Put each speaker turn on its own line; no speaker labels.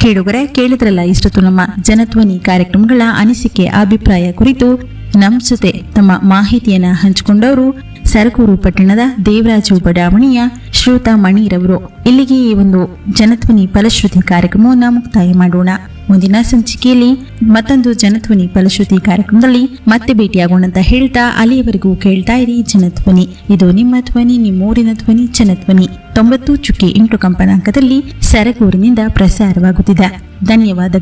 ಕೇಳುಗರೆ ಕೇಳಿದ್ರಲ್ಲ ಇಷ್ಟೊತ್ತು ನಮ್ಮ ಜನಧ್ವನಿ ಕಾರ್ಯಕ್ರಮಗಳ ಅನಿಸಿಕೆ ಅಭಿಪ್ರಾಯ ಕುರಿತು ನಮ್ಮ ಜೊತೆ ತಮ್ಮ ಮಾಹಿತಿಯನ್ನ ಹಂಚಿಕೊಂಡವರು ಸರಕೂರು ಪಟ್ಟಣದ ದೇವರಾಜು ಬಡಾವಣೆಯ ಶ್ರೋತ ಮಣಿರವರು ಇಲ್ಲಿಗೆ ಈ ಒಂದು ಜನಧ್ವನಿ ಫಲಶ್ರುತಿ ಕಾರ್ಯಕ್ರಮವನ್ನು ಮುಕ್ತಾಯ ಮಾಡೋಣ ಮುಂದಿನ ಸಂಚಿಕೆಯಲ್ಲಿ ಮತ್ತೊಂದು ಜನಧ್ವನಿ ಫಲಶ್ರುತಿ ಕಾರ್ಯಕ್ರಮದಲ್ಲಿ ಮತ್ತೆ ಭೇಟಿಯಾಗೋಣ ಅಂತ ಹೇಳ್ತಾ ಅಲ್ಲಿಯವರೆಗೂ ಕೇಳ್ತಾ ಇರಿ ಜನಧ್ವನಿ ಇದು ನಿಮ್ಮ ಧ್ವನಿ ನಿಮ್ಮೂರಿನ ಧ್ವನಿ ಜನಧ್ವನಿ ತೊಂಬತ್ತು ಚುಕ್ಕಿ ಎಂಟು ಕಂಪನಾಂಕದಲ್ಲಿ ಸರಗೂರಿನಿಂದ ಪ್ರಸಾರವಾಗುತ್ತಿದೆ ಧನ್ಯವಾದಗಳು